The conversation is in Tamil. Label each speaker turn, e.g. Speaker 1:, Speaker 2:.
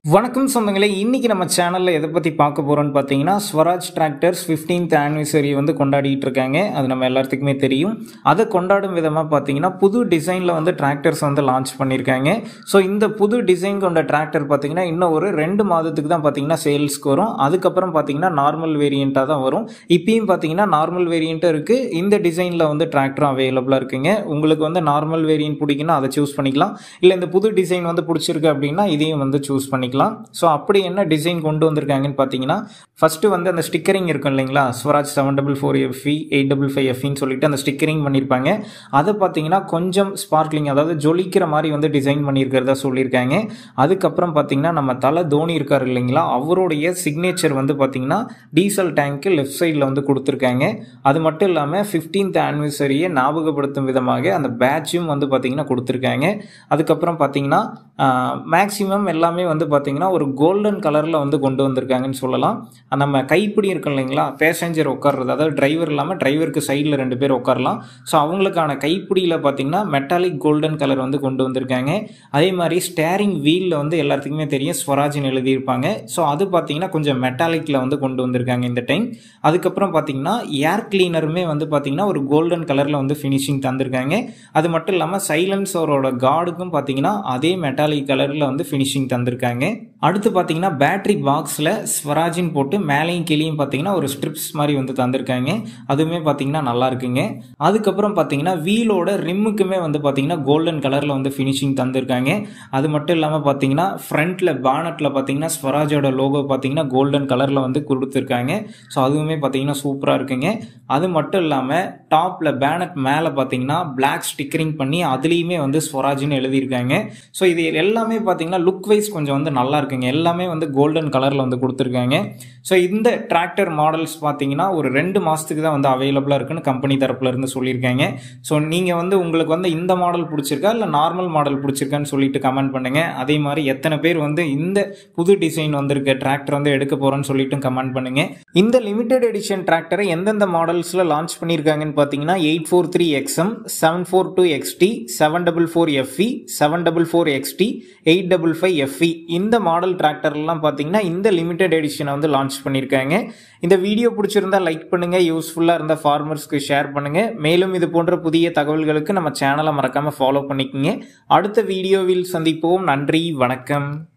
Speaker 1: வணக்கம் சொந்தங்களே இன்னைக்கு நம்ம சேனலில் எதை பற்றி பார்க்க போகிறோம்னு பார்த்தீங்கன்னா ஸ்வராஜ் டிராக்டர்ஸ் 15th ஆனிவர்சரி வந்து கொண்டாடிட்டு இருக்காங்க அது நம்ம எல்லாத்துக்குமே தெரியும் அதை கொண்டாடும் விதமாக பார்த்தீங்கன்னா புது டிசைனில் வந்து டிராக்டர்ஸ் வந்து லான்ச் பண்ணியிருக்காங்க ஸோ இந்த புது டிசைன் கொண்ட டிராக்டர் பார்த்தீங்கன்னா இன்னும் ஒரு ரெண்டு மாதத்துக்கு தான் பார்த்தீங்கன்னா சேல்ஸ்க்கு வரும் அதுக்கப்புறம் பார்த்தீங்கன்னா நார்மல் வேரியண்ட்டாக தான் வரும் இப்பயும் பார்த்தீங்கன்னா நார்மல் வேரியண்ட்டும் இருக்குது இந்த டிசைனில் வந்து டிராக்டரும் அவைலபிளாக இருக்குங்க உங்களுக்கு வந்து நார்மல் வேரியன்ட் பிடிக்குன்னா அதை சூஸ் பண்ணிக்கலாம் இல்லை இந்த புது டிசைன் வந்து பிடிச்சிருக்கு அப்படின்னா இதையும் வந்து சூஸ் பண்ணிக்கலாம் ஸோ அப்படி என்ன டிசைன் கொண்டு வந்திருக்காங்கன்னு பார்த்தீங்கன்னா ஃபஸ்ட்டு வந்து அந்த ஸ்டிக்கரிங் இருக்கும் இல்லைங்களா Swaraj seven double four FE eight double five எஃப்இன்னு சொல்லிட்டு அந்த ஸ்டிக்கரிங் பண்ணியிருப்பாங்க அதை பார்த்தீங்கன்னா கொஞ்சம் ஸ்பார்க்லிங் அதாவது ஜொலிக்கிற மாதிரி வந்து டிசைன் பண்ணியிருக்கிறதா சொல்லியிருக்காங்க அதுக்கப்புறம் பார்த்தீங்கன்னா நம்ம தலை தோனி இருக்கார் இல்லைங்களா அவருடைய சிக்னேச்சர் வந்து பார்த்தீங்கன்னா டீசல் டேங்க்கு லெஃப்ட் சைடில் வந்து கொடுத்துருக்காங்க அது மட்டும் இல்லாமல் ஃபிஃப்டீன்த் ஆனிவர்சரியை ஞாபகப்படுத்தும் விதமாக அந்த பேட்சும் வந்து பார்த்தீங்கன்னா கொடுத்துருக்காங்க அதுக்கப்புறம் பார்த்தீங்கன்னா மேக்ஸிமம் எல்லாமே வந்து பார்த்தீங்கன்னா ஒரு கோல்டன் கலரில் வந்து கொண்டு வந்திருக்காங்கன்னு சொல்லலாம் நம்ம கைப்பிடி இருக்கும் இல்லைங்களா பேசஞ்சர் உட்கார்றது அதாவது டிரைவர் இல்லாமல் டிரைவருக்கு சைடில் ரெண்டு பேர் உட்காரலாம் ஸோ அவங்களுக்கான கைப்பிடியில் பார்த்தீங்கன்னா மெட்டாலிக் கோல்டன் கலர் வந்து கொண்டு வந்திருக்காங்க அதே மாதிரி ஸ்டேரிங் வீலில் வந்து எல்லாத்துக்குமே தெரியும் ஸ்வராஜ்னு எழுதியிருப்பாங்க ஸோ அது பார்த்தீங்கன்னா கொஞ்சம் மெட்டாலிக்கில் வந்து கொண்டு வந்திருக்காங்க இந்த டைம் அதுக்கப்புறம் பார்த்தீங்கன்னா ஏர் கிளீனருமே வந்து பார்த்தீங்கன்னா ஒரு கோல்டன் கலரில் வந்து ஃபினிஷிங் தந்திருக்காங்க அது மட்டும் இல்லாமல் சைலன்சரோட கார்டுக்கும் பார்த்தீங்கன்னா அதே மெட்டாலிக் கலரில் வந்து ஃபினிஷிங் தந்திருக்காங்க அடுத்து பார்த்தீங்கன்னா பேட்டரி பாக்ஸில் ஸ்வராஜின் போட்டு மேலேயும் கீழேயும் பார்த்தீங்கன்னா ஒரு ஸ்ட்ரிப்ஸ் மாதிரி வந்து தந்திருக்காங்க அதுவுமே பார்த்தீங்கன்னா நல்லா இருக்குங்க அதுக்கப்புறம் பார்த்தீங்கன்னா வீலோட ரிம்முக்குமே வந்து பார்த்தீங்கன்னா கோல்டன் கலரில் வந்து ஃபினிஷிங் தந்திருக்காங்க அது மட்டும் இல்லாமல் பார்த்தீங்கன்னா ஃப்ரண்ட்டில் பானட்டில் பார்த்தீங்கன்னா ஸ்வராஜோட லோகோ பார்த்தீங்கன்னா கோல்டன் கலரில் வந்து கொடுத்துருக்காங்க ஸோ அதுவுமே பார்த்தீங்கன்னா சூப்பராக இருக்குங்க அது மட்டும் இல்லாமல் டாப்பில் பேனட் மேலே பார்த்தீங்கன்னா பிளாக் ஸ்டிக்கரிங் பண்ணி அதுலேயுமே வந்து ஸ்வராஜ்னு எழுதியிருக்காங்க ஸோ இது எல்லாமே பார்த்தீங்கன்னா லுக் வைஸ் கொஞ்சம் வந்து நல்லா இருக்குங்க எல்லாமே வந்து கோல்டன் கலரில் வந்து கொடுத்துருக்காங்க ஸோ இந்த டிராக்டர் மாடல்ஸ் பார்த்தீங்கன்னா ஒரு ரெண்டு மாதத்துக்கு தான் வந்து அவைலபிளாக இருக்குன்னு கம்பெனி தரப்புல இருந்து சொல்லியிருக்காங்க ஸோ நீங்கள் வந்து உங்களுக்கு வந்து இந்த மாடல் பிடிச்சிருக்கா இல்லை நார்மல் மாடல் பிடிச்சிருக்கான்னு சொல்லிட்டு கமெண்ட் பண்ணுங்க அதே மாதிரி எத்தனை பேர் வந்து இந்த புது டிசைன் வந்திருக்க டிராக்டர் வந்து எடுக்க போகிறோன்னு சொல்லிட்டு கமெண்ட் பண்ணுங்க இந்த லிமிடெட் எடிஷன் டிராக்டரை எந்தெந்த மாடல்ஸில் லான்ச் பண்ணியிருக்காங்கன்னு பார்த்தீங்கன்னா eight four three XM seven four two XT seven double four FE seven double four XT eight double five FE இந்த மாடல் டிராக்டர்லாம் பார்த்தீங்கன்னா இந்த லிமிடெட் எடிஷனை வந்து லான்ச் பண்ணியிருக்காங்க இந்த வீடியோ பிடிச்சிருந்தா லைக் பண்ணுங்க யூஸ்ஃபுல்லாக இருந்த ஃபார்மர்ஸ்க்கு ஷேர் பண்ணுங்க மேலும் இது போன்ற புதிய தகவல்களுக்கு நம்ம சேனலை மறக்காம ஃபாலோ பண்ணிக்கோங்க அடுத்த வீடியோவில் சந்திப்போம் நன்றி வணக்கம்